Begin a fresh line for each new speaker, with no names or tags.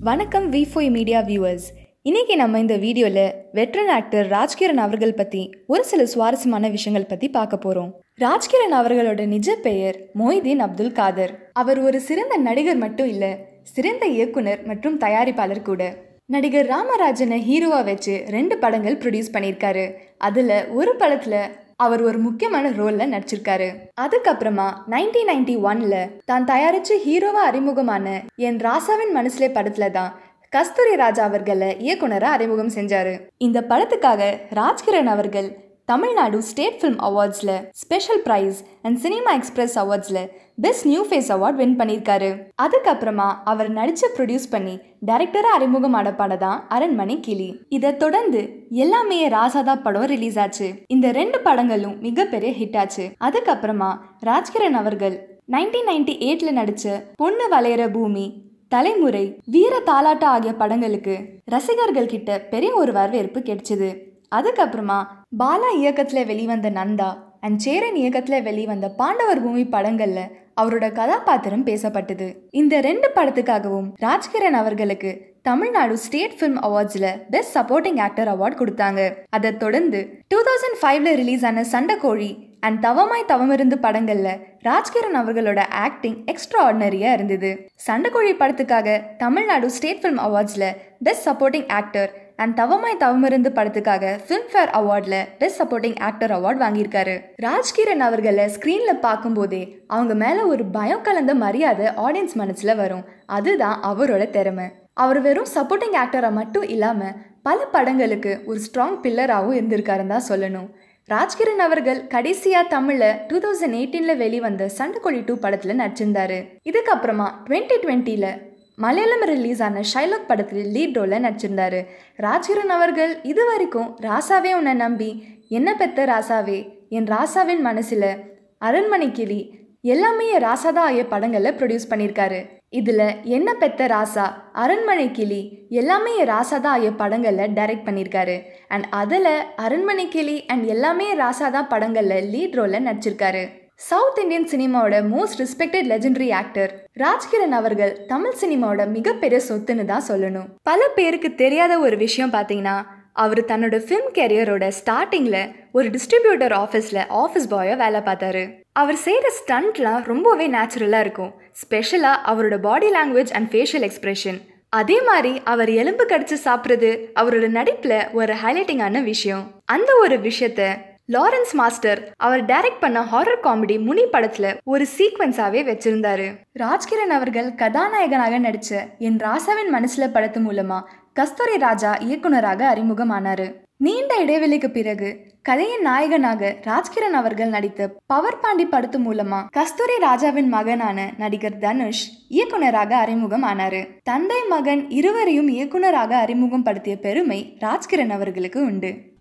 வணக்கம் we ஃபோய் media viewers இன்னைக்கு நம்ம இந்த வீடியோவில் வெட்ரன் ஆக்டர் ராஜ்கிரண் அவர்கள் பற்றி ஒரு சில சுவாரஸ்யமான விஷயங்கள் பற்றி பார்க்க போகிறோம் ராஜ்கிரண் அவர்களோட நிஜ பெயர் மொய்தீன் அப்துல் காதர் அவர் ஒரு சிறந்த நடிகர் மட்டும் இல்லை சிறந்த இயக்குனர் மற்றும் தயாரிப்பாளர் கூட நடிகர் ராமராஜனை ஹீரோவா வச்சு ரெண்டு படங்கள் ப்ரொடியூஸ் பண்ணியிருக்காரு அதில் ஒரு படத்தில் அவர் ஒரு முக்கியமான ரோல்ல நடிச்சிருக்காரு அதுக்கப்புறமா நைன்டீன் நைன்டி ஒன்ல தான் தயாரிச்சு ஹீரோவா அறிமுகமான என் ராசாவின் மனசுலே படத்துல தான் கஸ்தூரி ராஜா அவர்களை இயக்குனரா அறிமுகம் செஞ்சாரு இந்த படத்துக்காக ராஜ்கிரண் அவர்கள் தமிழ்நாடு ஸ்டேட் ஃபிலிம் அவார்ட்ஸில் special prize and cinema express அவார்ட்ஸில் best new face award win பண்ணியிருக்காரு அதுக்கப்புறமா அவர் நடிச்சு ப்ரொடியூஸ் பண்ணி டைரக்டராக அறிமுகமான படம் தான் அரண்மனை கிளி இதை தொடர்ந்து எல்லாமே ராசாதா படம் ரிலீஸ் ஆச்சு இந்த ரெண்டு படங்களும் மிகப்பெரிய ஹிட் ஆச்சு அதுக்கப்புறமா ராஜ்கிரண் அவர்கள் நைன்டீன் நைன்டி எயிட்ல நடிச்ச பொண்ணு வளையிற பூமி தலைமுறை வீர தாலாட்டா ஆகிய படங்களுக்கு ரசிகர்கள் கிட்ட பெரிய ஒரு வரவேற்பு கிடைச்சது அதுக்கப்புறமா பாலா இயக்கத்தில் வெளிவந்த நந்தா அண்ட் சேரன் இயக்கத்தில் வெளிவந்த பாண்டவர் பூமி படங்கள்ல அவரோட கதாபாத்திரம் பேசப்பட்டது இந்த ரெண்டு படத்துக்காகவும் ராஜ்கிரண் அவர்களுக்கு தமிழ்நாடு ஸ்டேட் ஃபிலிம் அவார்ட்ஸில் பெஸ்ட் சப்போர்ட்டிங் ஆக்டர் அவார்ட் கொடுத்தாங்க அதை தொடர்ந்து டூ தௌசண்ட் ஃபைவ்ல ரிலீஸ் ஆன சண்டைக்கோழி அண்ட் தவமாய் தவமிருந்து படங்கள்ல ராஜ்கிரண் அவர்களோட ஆக்டிங் எக்ஸ்ட்ரா ஆர்டினரியா இருந்தது சண்டைக்கோழி படத்துக்காக தமிழ்நாடு ஸ்டேட் ஃபிலிம் அவார்ட்ஸில் best supporting actor and Thavamai Thavamirundhu படத்துக்காக ஃபிலிம்ஃபேர் அவார்டில் பெஸ்ட் சப்போர்ட்டிங் ஆக்டர் அவார்ட் வாங்கியிருக்காரு ராஜ்கிரண் அவர்களை ஸ்க்ரீனில் பார்க்கும்போதே அவங்க மேலே ஒரு பயம் கலந்த மரியாதை ஆடியன்ஸ் மனசில் வரும் அதுதான் அவரோட திறமை அவர் வெறும் சப்போர்ட்டிங் ஆக்டராக மட்டும் இல்லாமல் பல படங்களுக்கு ஒரு ஸ்ட்ராங் பில்லராகவும் இருந்திருக்காருன்னு தான் சொல்லணும் ராஜ்கிரண் அவர்கள் கடைசியாக தமிழில் டூ தௌசண்ட் எயிட்டீனில் வெளிவந்த சண்டைக்கோழி டூ படத்தில் நடிச்சிருந்தாரு இதுக்கப்புறமா டுவெண்ட்டி டுவெண்ட்டியில் மலையாளம் ரிலீஸ் ஆன ஷைலாக் படத்தில் லீட் ரோலில் நடிச்சிருந்தாரு ராஜ்கிரண் அவர்கள் இது வரைக்கும் ராசாவே உன்னை நம்பி என்ன பெத்த ராசாவே என் ராசாவின் மனசில் அரண்மனை கிளி எல்லாமே ராசாதா ஆகிய படங்களில் ப்ரொடியூஸ் பண்ணியிருக்காரு இதில் என்ன பெத்த ராசா அரண்மனை கிளி எல்லாமே ராசாதா ஆகிய படங்களில் டைரக்ட் பண்ணியிருக்காரு அண்ட் அதில் அரண்மனை கிளி அண்ட் எல்லாமே ராசாதா படங்களில் லீட் ரோலில் நடிச்சிருக்காரு சவுத் இந்தியன் சினிமாவோட most respected legendary actor Rajkiran அவர்கள் தமிழ் சினிமாவோட மிகப்பெரிய சொத்துன்னு தான் சொல்லணும் பல பேருக்கு தெரியாத ஒரு விஷயம் பார்த்தீங்கன்னா அவர் தன்னோட ஃபிலிம் கேரியரோட ஸ்டார்டிங்கில் ஒரு டிஸ்ட்ரிபியூட்டர் ஆஃபீஸில் ஆஃபீஸ் பாயாக வேலை பார்த்தாரு அவர் செய்கிற ஸ்டண்ட்லாம் ரொம்பவே நேச்சுரலாக இருக்கும் ஸ்பெஷலாக அவரோட body language and facial expression அதே மாதிரி அவர் எலும்பு கடிச்சு சாப்பிட்றது அவரோட நடிப்பில் ஒரு ஹைலைட்டிங்கான விஷயம் அந்த ஒரு விஷயத்த லாரன்ஸ் மாஸ்டர் அவர் டைரக்ட் பண்ண ஹாரர் காமெடி முனி படத்துல ஒரு சீக்வன்ஸாவே வச்சிருந்தாரு ராஜ்கிரண் அவர்கள் கதாநாயகனாக நடிச்ச என் ராசாவின் மனசுல படத்து மூலமா கஸ்தூரி ராஜா இயக்குனராக அறிமுகமானாரு நீண்ட இடைவெளிக்கு பிறகு கதையின் நாயகனாக ராஜ்கிரண் அவர்கள் நடித்த பவர் பாண்டி படத்து மூலமா கஸ்தூரி ராஜாவின் மகனான நடிகர் தனுஷ் இயக்குனராக அறிமுகம் ஆனாரு தந்தை மகன் இருவரையும் இயக்குனராக அறிமுகம் படுத்திய பெருமை ராஜ்கிரண் அவர்களுக்கு உண்டு